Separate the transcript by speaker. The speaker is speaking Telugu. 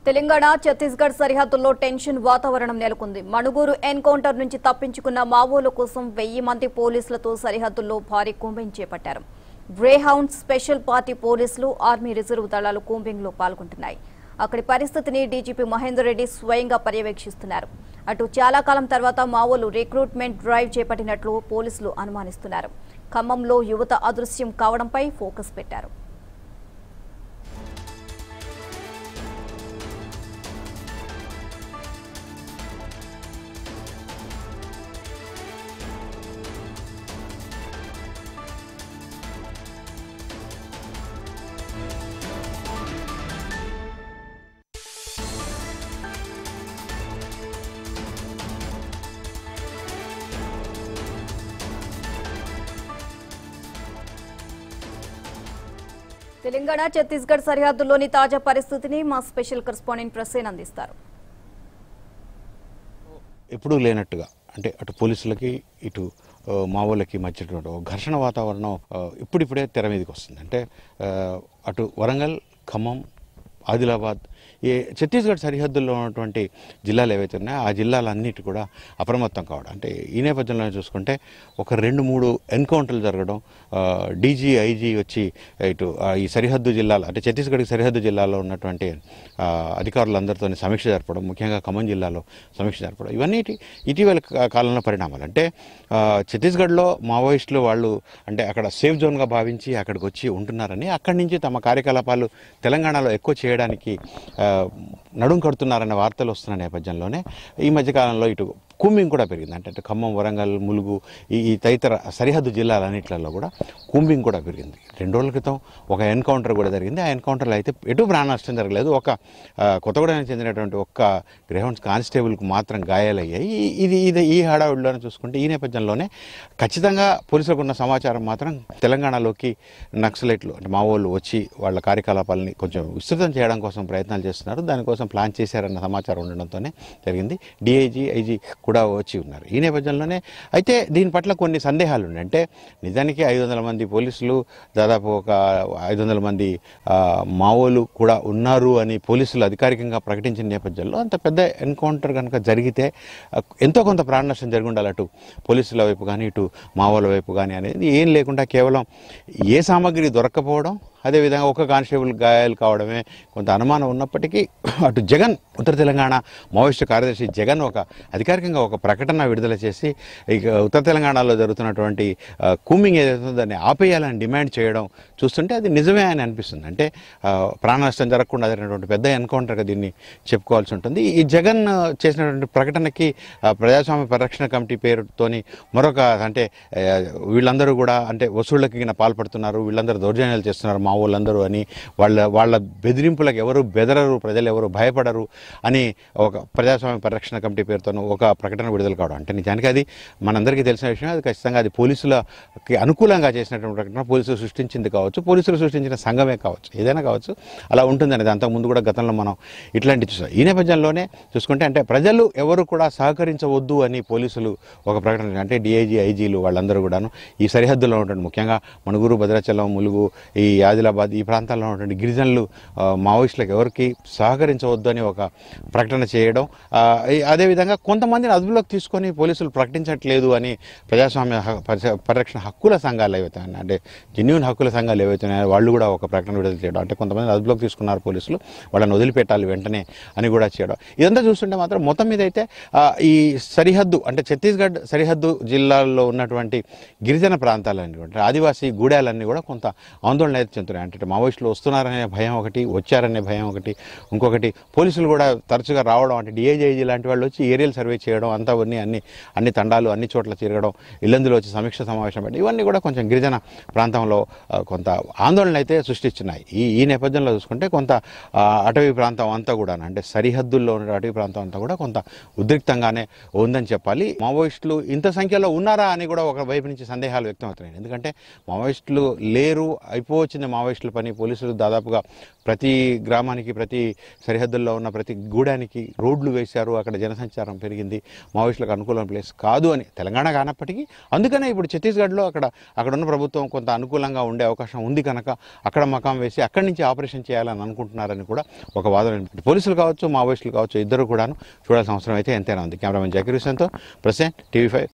Speaker 1: తెలంగాణ ఛత్తీస్గఢ్ సరిహద్దుల్లో టెన్షన్ వాతావరణం నెలకొంది మణుగూరు ఎన్కౌంటర్ నుంచి తప్పించుకున్న మావోల కోసం వెయ్యి మంది పోలీసులతో సరిహద్దుల్లో భారీ కూంబింగ్ చేపట్టారు గ్రేహౌండ్ స్పెషల్ పార్టీ పోలీసులు ఆర్మీ రిజర్వ్ దళాలు కూంబింగ్ లో పాల్గొంటున్నాయి అక్కడి పరిస్థితిని డీజీపీ మహేందర్ రెడ్డి స్వయంగా పర్యవేక్షిస్తున్నారు అటు చాలా కాలం తర్వాత మావోలు రిక్రూట్మెంట్ డ్రైవ్ చేపట్టినట్లు పోలీసులు అనుమానిస్తున్నారు ఖమ్మంలో యువత అదృశ్యం కావడంపై ఫోకస్ పెట్టారు తెలంగాణ ఛత్తీస్గఢ్ సరిహద్దుల్లోని తాజా పరిస్థితిని మా స్పెషల్ కరెస్పాండెంట్ ప్రసేన్ అందిస్తారు
Speaker 2: ఎప్పుడూ లేనట్టుగా అంటే అటు పోలీసులకి ఇటు ఆ, మావోలకి మధ్యటువంటి ఒక ఘర్షణ వాతావరణం ఆ, ఇప్పుడిప్పుడే తెర మీదకి వస్తుంది అంటే ఆ, అటు వరంగల్ ఖమ్మం ఆదిలాబాద్ ఈ ఛత్తీస్గఢ్ సరిహద్దుల్లో ఉన్నటువంటి జిల్లాలు ఏవైతే ఉన్నాయో ఆ జిల్లాలన్నిటి కూడా అప్రమత్తం కావడం అంటే ఈ నేపథ్యంలో చూసుకుంటే ఒక రెండు మూడు ఎన్కౌంటర్లు జరగడం డీజీ ఐజీ వచ్చి ఇటు ఆ, ఈ సరిహద్దు జిల్లాలు అంటే ఛత్తీస్గఢ్ సరిహద్దు జిల్లాలో ఉన్నటువంటి ఆ, అధికారులందరితో సమీక్ష జరపడం ముఖ్యంగా ఖమ్మం జిల్లాలో సమీక్ష జరపడం ఇవన్నీ ఇటీ- ఇటీవల కా- కాలంలో పరిణామాలు అంటే ఆ, ఛత్తీస్గఢ్లో మావోయిస్టులు వాళ్ళు అంటే అక్కడ సేఫ్ జోన్గా భావించి అక్కడికి వచ్చి ఉంటున్నారని అక్కడి నుంచి తమ కార్యకలాపాలు తెలంగాణలో ఎక్కువ చేయడానికి ఆ, నడుం కడుతున్నారనే వార్తలు వస్తున్న నేపథ్యంలోనే ఈ మధ్యకాలంలో ఇటు కూంబింగ్ కూడా పెరిగింది అంటే అటు ఖమ్మం వరంగల్ ములుగు ఈ ఈ తదితర సరిహద్దు జిల్లాలన్నింటిలో కూడా కూంబింగ్ కూడా పెరిగింది రెండు రోజుల క్రితం ఒక ఎన్కౌంటర్ కూడా జరిగింది ఆ ఎన్కౌంటర్లో అయితే ఎటు ప్రాణ నష్టం జరగలేదు ఒక ఆ, కొత్తగూడెనికి చెందినటువంటి ఒక్క గ్రహౌండ్స్ కానిస్టేబుల్కి మాత్రం గాయాలయ్యాయి ఈ- ఇది ఇది ఈ హడావిడిలోనే చూసుకుంటే ఈ నేపథ్యంలోనే ఖచ్చితంగా పోలీసులకు ఉన్న సమాచారం మాత్రం తెలంగాణలోకి నక్సలైట్లు అంటే మావోళ్ళు వచ్చి వాళ్ళ కార్యకలాపాలని కొంచెం విస్తృతం చేయడం కోసం ప్రయత్నాలు చేస్తున్నారు దానికోసం ప్లాన్ చేశారన్న సమాచారం ఉండడంతోనే జరిగింది డిఐజీ ఐజీ కూడా వచ్చి ఉన్నారు ఈ నేపథ్యంలోనే అయితే దీని పట్ల కొన్ని సందేహాలు ఉన్నాయి అంటే నిజానికి ఐదు వందల మంది పోలీసులు దాదాపు ఒక ఐదు వందల మంది ఆ, మావోలు కూడా ఉన్నారు అని పోలీసులు అధికారికంగా ప్రకటించిన నేపథ్యంలో అంత పెద్ద ఎన్కౌంటర్ కనుక జరిగితే ఆ, ఎంతో కొంత ప్రాణ నష్టం జరిగి ఉండాలి అటు పోలీసుల వైపు కానీ ఇటు మావోల వైపు కానీ అనేది ఏం లేకుండా కేవలం ఏ సామాగ్రి దొరక్కపోవడం అదేవిధంగా ఒక కానిస్టేబుల్ గాయాలు కావడమే కొంత అనుమానం ఉన్నప్పటికీ అటు జగన్ ఉత్తర తెలంగాణ మావోయిస్టు కార్యదర్శి జగన్ ఒక అధికారికంగా ఒక ప్రకటన విడుదల చేసి ఇక ఉత్తర తెలంగాణలో జరుగుతున్నటువంటి ఆ, కూంబింగ్ ఏదైతే ఉందో దాన్ని ఆపేయాలని డిమాండ్ చేయడం చూస్తుంటే అది నిజమే అని అనిపిస్తుంది అంటే ఆ, ప్రాణ నష్టం జరగకుండా జరిగినటువంటి పెద్ద ఎన్కౌంటర్గా దీన్ని చెప్పుకోవాల్సి ఉంటుంది ఈ జగన్ ఆ, చేసినటువంటి ప్రకటనకి ఆ, ప్రజాస్వామ్య పరిరక్షణ కమిటీ పేరుతోని మరొక అంటే ఆ, వీళ్ళందరూ కూడా అంటే వసూళ్ళకి గిన పాల్పడుతున్నారు వీళ్ళందరూ దౌర్జన్యాలు చేస్తున్నారు మా వాళ్ళందరూ అని వాళ్ళ వాళ్ళ బెదిరింపులకు ఎవరు బెదరరు ప్రజలు ఎవరు భయపడరు అని ఒక ప్రజాస్వామ్య పరిరక్షణ కమిటీ పేరుతో ఒక ప్రకటన విడుదల కావడం అంటే నిజానికి అది మనందరికీ తెలిసిన విషయం అది ఖచ్చితంగా అది పోలీసులకి అనుకూలంగా చేసినటువంటి ప్రకటన పోలీసులు సృష్టించింది కావచ్చు పోలీసులు సృష్టించిన సంఘమే కావచ్చు ఏదైనా కావచ్చు అలా ఉంటుంది అనేది అంతకుముందు కూడా గతంలో మనం ఇట్లాంటి చూసాం ఈ నేపథ్యంలోనే చూసుకుంటే అంటే ప్రజలు ఎవరు కూడా సహకరించవద్దు అని పోలీసులు ఒక ప్రకటన అంటే డిఐజీ ఐజీలు వాళ్ళందరూ కూడాను ఈ సరిహద్దులో ఉన్నటువంటి ముఖ్యంగా మణుగురు భద్రాచలం ములుగు ఈ ఆదిలాబాద్ ఈ ప్రాంతాల్లో ఉన్నటువంటి గిరిజనులు ఆ, మావోయిస్టులకు ఎవరికి సహకరించవద్దు అని ఒక ప్రకటన చేయడం ఆ, ఈ- అదేవిధంగా కొంతమందిని అదుపులోకి తీసుకొని పోలీసులు ప్రకటించట్లేదు అని ప్రజాస్వామ్య హ- పరిస- పరిరక్షణ హక్కుల సంఘాలు ఏవైతే ఉన్నాయి అంటే జెన్యున్ హక్కుల సంఘాలు ఏవైతే ఉన్నాయో వాళ్ళు కూడా ఒక ప్రకటన విడుదల చేయడం అంటే కొంతమంది అదుపులోకి తీసుకున్నారు పోలీసులు వాళ్ళని వదిలిపెట్టాలి వెంటనే అని కూడా చేయడం ఇదంతా చూస్తుంటే మాత్రం మొత్తం మీద అయితే ఆ, ఈ సరిహద్దు అంటే ఛత్తీస్గఢ్ సరిహద్దు జిల్లాల్లో ఉన్నటువంటి గిరిజన ప్రాంతాలన్నీ అంటే ఆదివాసీ గూడాలన్నీ కూడా కొంత ఆందోళన అయితే చెందుతున్నాయి అంటే మావోయిస్టులు వస్తున్నారనే భయం ఒకటి వచ్చారనే భయం ఒకటి ఇంకొకటి పోలీసులు కూడా తరచుగా రావడం అంటే డిఐజీఐజీ లాంటి వాళ్ళు వచ్చి ఏరియల్ సర్వే చేయడం అంతా అన్ని అన్ని అన్ని తండాలు అన్ని చోట్ల తిరగడం ఇల్లందులో వచ్చి సమీక్ష సమావేశం పెట్టి ఇవన్నీ కూడా కొంచెం గిరిజన ప్రాంతంలో ఆ, కొంత ఆందోళన అయితే సృష్టిస్తున్నాయి ఈ ఈ నేపథ్యంలో చూసుకుంటే కొంత ఆ, అటవీ ప్రాంతం అంతా కూడా అంటే సరిహద్దుల్లో ఉన్న అటవీ ప్రాంతం అంతా కూడా కొంత ఉద్రిక్తంగానే ఉందని చెప్పాలి మావోయిస్టులు ఇంత సంఖ్యలో ఉన్నారా అని కూడా ఒక వైపు నుంచి సందేహాలు వ్యక్తం అవుతున్నాయి ఎందుకంటే మావోయిస్టులు లేరు అయిపోవచ్చింది మావోయిస్టుల పని పోలీసులు దాదాపుగా ప్రతి గ్రామానికి ప్రతి సరిహద్దుల్లో ఉన్న ప్రతి గూడానికి రోడ్లు వేశారు అక్కడ జనసంచారం పెరిగింది మావోయిస్టులకు అనుకూలమైన ప్లేస్ కాదు అని తెలంగాణ కానప్పటికీ అందుకనే ఇప్పుడు ఛత్తీస్గఢ్లో అక్కడ అక్కడ ఉన్న ప్రభుత్వం కొంత అనుకూలంగా ఉండే అవకాశం ఉంది కనుక అక్కడ మకాం వేసి అక్కడి నుంచి ఆపరేషన్ చేయాలని అనుకుంటున్నారని కూడా ఒక వాదన వినిపించింది. పోలీసులు కావచ్చు మావోయిస్టులు కావచ్చు ఇద్దరు కూడాను చూడాల్సిన అవసరం అయితే ఎంతైనా ఉంది కెమెరామెన్ జకీర్ హుసేన్తో ప్రసెంట్ టీవీ ఫైవ్